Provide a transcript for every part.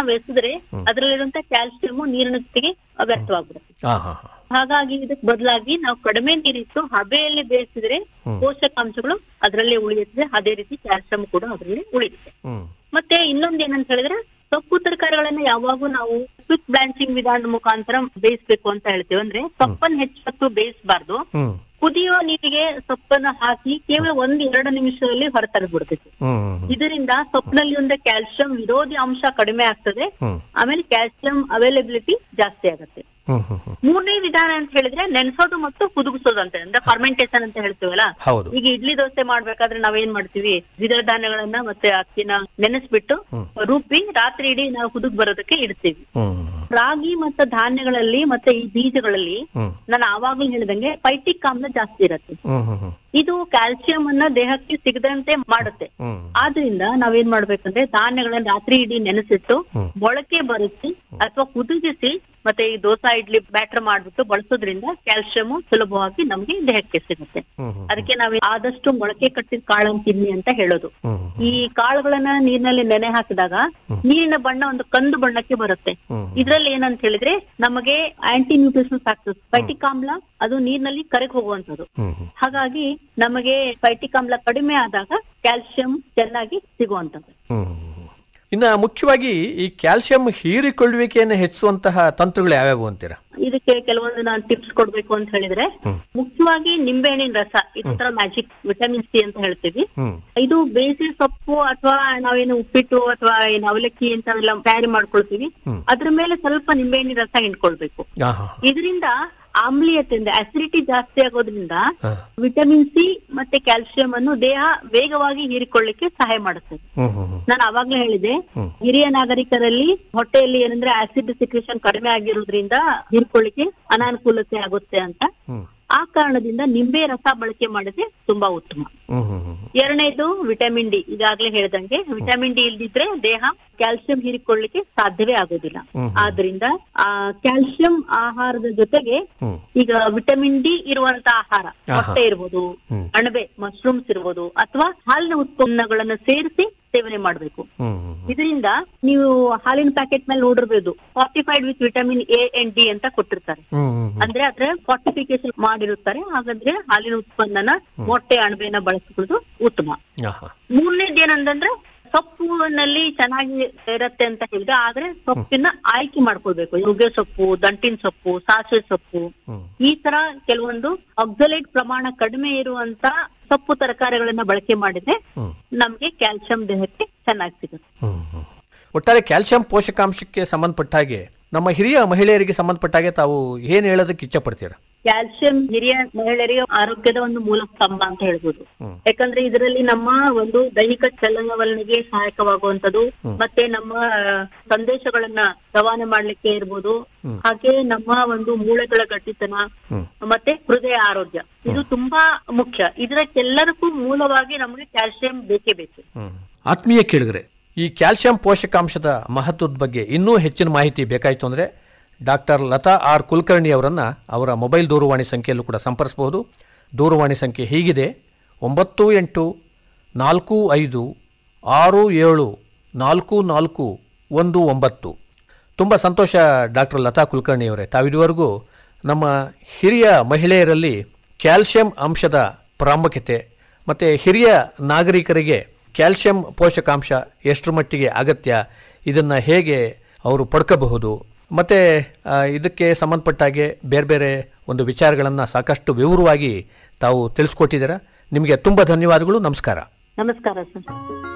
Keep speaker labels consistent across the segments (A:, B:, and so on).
A: ನಾವ್ ಎಸೆದ್ರೆ ಅದ್ರಲ್ಲಿರುವಂತ ಕ್ಯಾಲ್ಸಿಯಂ ನೀರಿನ ಜೊತೆಗೆ ವ್ಯರ್ಥವಾಗ್ಬಿಡುತ್ತೆ
B: ಹಾ ಹಾ ಹಾ
A: ಹಾಗಾಗಿ ಇದಕ್ ಬದಲಾಗಿ ನಾವು ಕಡಿಮೆ ನೀರಿಟ್ಟು ಹಬೆಯಲ್ಲಿ ಬೇಯಿಸಿದ್ರೆ ಪೋಷಕಾಂಶಗಳು ಅದರಲ್ಲೇ ಉಳಿಯುತ್ತದೆ ಅದೇ ರೀತಿ ಕ್ಯಾಲ್ಸಿಯಂ ಕೂಡ ಅದರಲ್ಲಿ ಉಳಿಯುತ್ತೆ
B: ಹ್ಮ್
A: ಮತ್ತೆ ಇನ್ನೊಂದ್ ಏನಂತ ಹೇಳಿದ್ರೆ ಸೊಪ್ಪು ತರಕಾರಿಗಳನ್ನ ಯಾವಾಗೂ ನಾವು ಕ್ವಿಕ್ ಬ್ಲಾಂಚಿಂಗ್ ವಿಧಾನದ ಮುಖಾಂತರ ಬೇಯಿಸ್ಬೇಕು ಅಂತ ಹೇಳ್ತೇವೆ ಅಂದ್ರೆ ಸೊಪ್ಪನ್ನ ಹೆಚ್ಚು ಬೇಯಿಸಬಾರ್ದು
B: ಹ್ಮ್
A: ಕುದಿಯೋ ನೀರಿಗೆ ಸೊಪ್ಪನ್ನ ಹಾಕಿ ಕೇವಲ ಒಂದ್ ಎರಡು ನಿಮಿಷದಲ್ಲಿ ಹೊರತೆಗೆದ್ಬಿಡ್ಬೇಕು
B: ಹ್ಮ್
A: ಇದರಿಂದ ಸೊಪ್ಪಿನಲ್ಲಿ ಒಂದು ಕ್ಯಾಲ್ಸಿಯಂ ವಿರೋಧಿ ಅಂಶ ಕಡಿಮೆ ಆಗ್ತದೆ
B: ಹ್ಮ್
A: ಆಮೇಲೆ ಕ್ಯಾಲ್ಸಿಯಂ ಅವೈಲಬಿಲಿಟಿ ಜಾಸ್ತಿ ಆಗುತ್ತೆ
B: ಹ್ಮ್ ಹ್ಮ್ ಹ್ಮ್
A: ಮೂರನೇ ವಿಧಾನ ಅಂತ ಹೇಳಿದ್ರೆ ನೆನ್ಸೋದು ಮತ್ತು ಕುದುಗಿಸೋದು ಅಂತ ಅಂದ್ರೆ ಫರ್ಮೆಂಟೇಶನ್ ಅಂತ ಹೇಳ್ತೀವಲ್ಲ
B: ಹೌದು
A: ಈಗ ಇಡ್ಲಿ ದೋಸೆ ಮಾಡ್ಬೇಕಾದ್ರೆ ನಾವೇನ್ ಮಾಡ್ತೀವಿ ದ್ವಿದಳ ಧಾನ್ಯಗಳನ್ನ ಮತ್ತೆ ಅಕ್ಕಿನ ನೆನೆಸ್ಬಿಟ್ಟು ರುಬ್ಬಿ ರಾತ್ರಿ ಇಡೀ ನಾವು ಕುದುಗ್ ಬರೋದಕ್ಕೆ ಇಡ್ತೀವಿ
B: ಹ್ಮ್
A: ರಾಗಿ ಮತ್ತು ಧಾನ್ಯಗಳಲ್ಲಿ ಮತ್ತೆ ಈ ಬೀಜಗಳಲ್ಲಿ
B: ಹ್ಮ್
A: ನಾನು ಆವಾಗ್ಲೂ ಹೇಳಿದಂಗೆ ಪೈಟಿಕ್ ಆಮ್ಲ ಜಾಸ್ತಿ ಇರುತ್ತೆ
B: ಹ್ಮ್ ಹ್ಮ್ ಹ್ಮ್
A: ಇದು ಕ್ಯಾಲ್ಸಿಯಂ ಅನ್ನ ದೇಹಕ್ಕೆ ಸಿಗದಂತೆ ಮಾಡುತ್ತೆ
B: ಹ್ಮ್
A: ಆದ್ರಿಂದ ನಾವೇನ್ ಮಾಡ್ಬೇಕಂದ್ರೆ ಧಾನ್ಯಗಳನ್ನ ರಾತ್ರಿ ಇಡೀ ನೆನೆಸಿಟ್ಟು ಮೊಳಕೆ ಬರಿಸಿ ಅಥವಾ ಕುದಿಸಿ ಮತ್ತೆ ಈ ದೋಸಾ ಇಡ್ಲಿ ಬ್ಯಾಟರ್ ಮಾಡ್ಬಿಟ್ಟು ಬಳಸೋದ್ರಿಂದ ಕ್ಯಾಲ್ಸಿಯಂ ಸುಲಭವಾಗಿ ನಮ್ಗೆ ದೇಹಕ್ಕೆ ಸಿಗುತ್ತೆ
B: ಹ್ಮ್ ಹ್ಮ್
A: ಅದಕ್ಕೆ ನಾವು ಆದಷ್ಟು ಮೊಳಕೆ ಕಟ್ಟಿದ ಕಾಳನ್ನ ತಿನ್ನಿ ಅಂತ ಹೇಳೋದು
B: ಹ್ಮ್
A: ಈ ಕಾಳುಗಳನ್ನ ನೀರಿನಲ್ಲಿ ನೆನೆ ಹಾಕಿದಾಗ ನೀರಿನ ಬಣ್ಣ ಒಂದು ಕಂದು ಬಣ್ಣಕ್ಕೆ ಬರುತ್ತೆ
B: ಹ್ಮ್.
A: ಇದ್ರಲ್ಲಿ ಏನಂತ ಹೇಳಿದ್ರೆ ನಮಗೆ ಆಂಟಿ ನ್ಯೂಟ್ರಿಷನ್ಸ್ ಆಗ್ತದೆ ಫೈಟಿಕ್ ಆಮ್ಲ ಅದು ನೀರಿನಲ್ಲಿ ಕರಗಿ ಹೋಗುವಂತದ್ದು
B: ಹ್ಮ್ ಹ್ಮ್
A: ಹಾಗಾಗಿ ನಮಗೆ ಫೈಟಿಕ್ ಆಮ್ಲ ಕಡಿಮೆ ಆದಾಗ ಕ್ಯಾಲ್ಸಿಯಂ ಚೆನ್ನಾಗಿ ಸಿಗುವಂತದ್ದು
B: ಹ್ಮ್. ಇನ್ನ ಮುಖ್ಯವಾಗಿ ಈ ಕ್ಯಾಲ್ಸಿಯಂ ಹೀರಿಕೊಳ್ಳುವಿಕೆಯನ್ನು ಹೆಚ್ಚಿಸುವಂತಹ ತಂತ್ರಗಳು ಯಾವ್ಯಾವು ಅಂತೀರಾ
A: ಇದಕ್ಕೆ ಕೆಲವೊಂದು ನಾನು ಟಿಪ್ಸ್ ಕೊಡ್ಬೇಕು ಅಂತ ಹೇಳಿದ್ರೆ ಮುಖ್ಯವಾಗಿ ನಿಂಬೆಹಣ್ಣಿನ ರಸ ಇದೊಂಥರ ಮ್ಯಾಜಿಕ್ ವಿಟಮಿನ್ ಸಿ ಅಂತ ಹೇಳ್ತೀವಿ
B: ಹ್ಮ್
A: ಇದು ಬೇಯಿಸಿ ಸೊಪ್ಪು ಅಥವಾ ನಾವೇನು ಉಪ್ಪಿಟ್ಟು ಅಥವಾ ಏನು ಅವಲಕ್ಕಿ ಇಂಥವೆಲ್ಲ ತಯಾರಿ ಮಾಡ್ಕೊಳ್ತೀವಿ ಅದ್ರ ಮೇಲೆ ಸ್ವಲ್ಪ ನಿಂಬೆಹಣ್ಣಿನ ರಸ ಹಿಂಡ್ಕೊಳ್ಬೇಕು
B: ಹಾ ಹಾ
A: ಇದರಿಂದ ಆಮ್ಲೀಯತೆಯಿಂದ ಅಸಿಡಿಟಿ ಜಾಸ್ತಿ ಆಗೋದ್ರಿಂದ
B: ಹಾ.
A: ವಿಟಮಿನ್ ಸಿ ಮತ್ತೆ ಕ್ಯಾಲ್ಸಿಯಂ ಅನ್ನು ದೇಹ ವೇಗವಾಗಿ ಹೀರಿಕೊಳ್ಳಿಕ್ಕೆ ಸಹಾಯ ಮಾಡುತ್ತದೆ
B: ಹ್ಮ್ ಹ್ಮ್ ಹ್ಮ್
A: ನಾನು ಅವಾಗ್ಲೇ ಹೇಳಿದೆ ಹಿರಿಯ ನಾಗರಿಕರಲ್ಲಿ ಹೊಟ್ಟೆಯಲ್ಲಿ ಏನಂದ್ರೆ ಆಸಿಡ್ ಸಿಕ್ರೇಷನ್ ಕಡಿಮೆ ಆಗಿರೋದ್ರಿಂದ ಹೀರ್ಕೊಳ್ಳಿಕ್ಕೆ ಅನಾನುಕೂಲತೆ ಆಗುತ್ತೆ ಅಂತ
B: ಹ್ಮ್
A: ಆ ಕಾರಣದಿಂದ ನಿಂಬೆ ರಸ ಬಳಕೆ ಮಾಡಿದ್ರೆ ತುಂಬಾ ಉತ್ತಮ
B: ಹ್ಮ್ ಹ್ಮ್ ಹ್ಮ್
A: ಎರಡನೇದು ವಿಟಮಿನ್ ಡಿ ಈಗಾಗ್ಲೇ ಹೇಳ್ದಂಗೆ ವಿಟಮಿನ್ ಡಿ ಇಲ್ದಿದ್ರೆ ದೇಹ ಕ್ಯಾಲ್ಸಿಯಂ ಹೀರಿಕೊಳ್ಳಿಕ್ಕೆ ಸಾಧ್ಯವೇ ಆಗೋದಿಲ್ಲ ಆದ್ರಿಂದ ಆ ಕ್ಯಾಲ್ಸಿಯಂ ಆಹಾರದ ಜೊತೆಗೆ
B: ಹ್ಮ್.
A: ಈಗ ವಿಟಮಿನ್ ಡಿ ಇರುವಂತ ಆಹಾರ ಮೊಟ್ಟೆ ಇರ್ಬೋದು ಅಣಬೆ ಮಶ್ರೂಮ್ಸ್ ಇರ್ಬೋದು ಅಥವಾ ಹಾಲಿನ ಉತ್ಪನ್ನಗಳನ್ನ ಸೇರಿಸಿ ಸೇವನೆ ಮಾಡ್ಬೇಕು
B: ಹ್ಮ್ ಹ್ಮ್
A: ಇದರಿಂದ ನೀವು ಹಾಲಿನ ಪ್ಯಾಕೆಟ್ ಮೇಲೆ ನೋಡಿರ್ಬೋದು fortified with vitamin A and D ಅಂತ ಕೊಟ್ಟಿರ್ತಾರೆ
B: ಹ್ಮ್ ಹ್ಮ್
A: ಅಂದ್ರೆ ಅದ್ರ ಫಾರ್ಟಿಫಿಕೇಶನ್ ಮಾಡಿರುತ್ತಾರೆ ಹಾಗಾದ್ರೆ ಹಾಲಿನ ಉತ್ಪನ್ನನ ಮೊಟ್ಟೆ ಅಣಬೆನ ಬಳಸಿಕೊಳ್ಳೋದು ಉತ್ತಮ
B: ಹಾ ಹಾ
A: ಮೂರನೇದು ಏನಂತಂದ್ರೆ ಸೊಪ್ಪಿನಲ್ಲಿ ಚೆನ್ನಾಗಿ ಇರತ್ತೆ ಅಂತ ಹೇಳಿದ್ರೆ ಆದ್ರೆ ಸೊಪ್ಪಿನ ಆಯ್ಕೆ ಮಾಡ್ಕೊಳ್ಬೇಕು ನುಗ್ಗೆ ಸೊಪ್ಪು ದಂಟಿನ ಸೊಪ್ಪು ಸಾಸಿವೆ ಸೊಪ್ಪು ಈ ತರ ಕೆಲವೊಂದು ಆಕ್ಸಲೇಟ್ ಪ್ರಮಾಣ ಕಡಿಮೆ ಇರುವಂತ ಸೊಪ್ಪು ತರಕಾರಿಗಳನ್ನ ಬಳಕೆ ಮಾಡಿದ್ರೆ ನಮ್ಗೆ ಕ್ಯಾಲ್ಸಿಯಂ ದೇಹಕ್ಕೆ ಚೆನ್ನಾಗಿ ಸಿಗುತ್ತೆ
B: ಹ್ಮ್ ಹ್ಮ್. ಒಟ್ಟಾರೆ ಕ್ಯಾಲ್ಸಿಯಂ ಪೋಷಕಾಂಶಕ್ಕೆ ಸಂಬಂಧಪಟ್ಟ ಹಾಗೆ ನಮ್ಮ ಹಿರಿಯ ಮಹಿಳೆಯರಿಗೆ ಸಂಬಂಧಪಟ್ಟ ಹಾಗೆ ತಾವು ಏನ್ ಹೇಳೋದಕ್ಕೆ ಇಚ್ಛೆ ಪಡ್ತೀರಾ
A: ಕ್ಯಾಲ್ಸಿಯಂ ಹಿರಿಯ ಮಹಿಳೆಯರಿಗೆ ಆರೋಗ್ಯದ ಒಂದು ಮೂಲ ಸ್ತಂಭ ಅಂತ ಹೇಳ್ಬೋದು ಯಾಕಂದ್ರೆ ಇದರಲ್ಲಿ ನಮ್ಮ ಒಂದು ದೈಹಿಕ ಚಲನವಲನೆಗೆ ಸಹಾಯಕವಾಗುವಂತದ್ದು ಮತ್ತೆ ನಮ್ಮ ಆ, ಸಂದೇಶಗಳನ್ನ ರವಾನೆ ಮಾಡ್ಲಿಕ್ಕೆ ಇರ್ಬೋದು ಹಾಗೆ ನಮ್ಮ ಒಂದು ಮೂಳೆಗಳ ಗಟ್ಟಿತನ ಮತ್ತೆ ಹೃದಯ ಆರೋಗ್ಯ ಇದು ತುಂಬಾ ಮುಖ್ಯ ಇದಕ್ಕೆಲ್ಲದಕ್ಕೂ ಮೂಲವಾಗಿ ನಮಗೆ ಕ್ಯಾಲ್ಸಿಯಂ ಬೇಕೇ ಬೇಕು
B: ಆತ್ಮೀಯ ಕೇಳಿದ್ರೆ ಈ ಕ್ಯಾಲ್ಸಿಯಂ ಪೋಷಕಾಂಶದ ಮಹತ್ವದ ಬಗ್ಗೆ ಇನ್ನೂ ಹೆಚ್ಚಿನ ಮಾಹಿತಿ ಬೇಕಾಯಿತು ಅಂದರೆ ಡಾಕ್ಟರ್ ಲತಾ ಆರ್ ಕುಲಕರ್ಣಿ ಅವರನ್ನ ಅವರ ಮೊಬೈಲ್ ದೂರವಾಣಿ ಸಂಖ್ಯೆಯಲ್ಲೂ ಕೂಡ ಸಂಪರ್ಸ್ಬೋದು ದೂರವಾಣಿ ಸಂಖ್ಯೆ ಹೀಗಿದೆ ಒಂಬತ್ತು ಎಂಟು ನಾಲ್ಕು ಐದು ಆರು ಏಳು ನಾಲ್ಕು ನಾಲ್ಕು ಒಂದು ಒಂಬತ್ತು ತುಂಬ ಸಂತೋಷ ಡಾಕ್ಟರ್ ಲತಾ ಕುಲಕರ್ಣಿ ಅವರೇ ತಾವಿದುವರೆಗೂ ನಮ್ಮ ಹಿರಿಯ ಮಹಿಳೆಯರಲ್ಲಿ ಕ್ಯಾಲ್ಸಿಯಂ ಅಂಶದ ಪ್ರಾಮುಖ್ಯತೆ ಮತ್ತು ಹಿರಿಯ ನಾಗರಿಕರಿಗೆ ಕ್ಯಾಲ್ಸಿಯಂ ಪೋಷಕಾಂಶ ಎಷ್ಟರ ಮಟ್ಟಿಗೆ ಅಗತ್ಯ ಇದನ್ನು ಹೇಗೆ ಅವರು ಪಡ್ಕೋಬಹುದು ಮತ್ತು ಇದಕ್ಕೆ ಸಂಬಂಧಪಟ್ಟಾಗೆ ಬೇರೆ ಬೇರೆ ಒಂದು ವಿಚಾರಗಳನ್ನು ಸಾಕಷ್ಟು ವಿವರವಾಗಿ ತಾವು ತಿಳಿಸ್ಕೊಟ್ಟಿದ್ದೀರಾ ನಿಮಗೆ ತುಂಬ ಧನ್ಯವಾದಗಳು ನಮಸ್ಕಾರ
A: ನಮಸ್ಕಾರ ಸರ್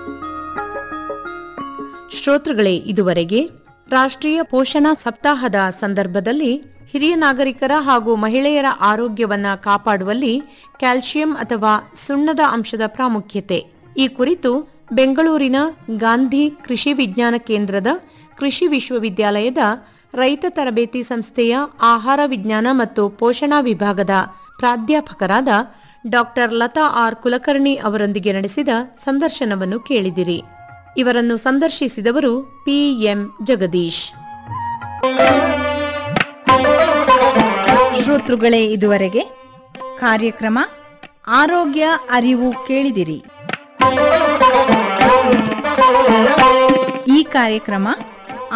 C: ಶ್ರೋತೃಗಳೇ ಇದುವರೆಗೆ ರಾಷ್ಟ್ರೀಯ ಪೋಷಣಾ ಸಪ್ತಾಹದ ಸಂದರ್ಭದಲ್ಲಿ ಹಿರಿಯ ನಾಗರಿಕರ ಹಾಗೂ ಮಹಿಳೆಯರ ಆರೋಗ್ಯವನ್ನ ಕಾಪಾಡುವಲ್ಲಿ ಕ್ಯಾಲ್ಸಿಯಂ ಅಥವಾ ಸುಣ್ಣದ ಅಂಶದ ಪ್ರಾಮುಖ್ಯತೆ ಈ ಕುರಿತು ಬೆಂಗಳೂರಿನ ಗಾಂಧಿ ಕೃಷಿ ವಿಜ್ಞಾನ ಕೇಂದ್ರದ ಕೃಷಿ ವಿಶ್ವವಿದ್ಯಾಲಯದ ರೈತ ತರಬೇತಿ ಸಂಸ್ಥೆಯ ಆಹಾರ ವಿಜ್ಞಾನ ಮತ್ತು ಪೋಷಣಾ ವಿಭಾಗದ ಪ್ರಾಧ್ಯಾಪಕರಾದ ಡಾಕ್ಟರ್ ಲತಾ ಆರ್ ಕುಲಕರ್ಣಿ ಅವರೊಂದಿಗೆ ನಡೆಸಿದ ಸಂದರ್ಶನವನ್ನು ಕೇಳಿದಿರಿ ಇವರನ್ನು ಸಂದರ್ಶಿಸಿದವರು ಪಿಎಂ ಜಗದೀಶ್
D: ಶ್ರೋತೃಗಳೇ ಇದುವರೆಗೆ ಕಾರ್ಯಕ್ರಮ ಆರೋಗ್ಯ ಅರಿವು ಕೇಳಿದಿರಿ ಈ ಕಾರ್ಯಕ್ರಮ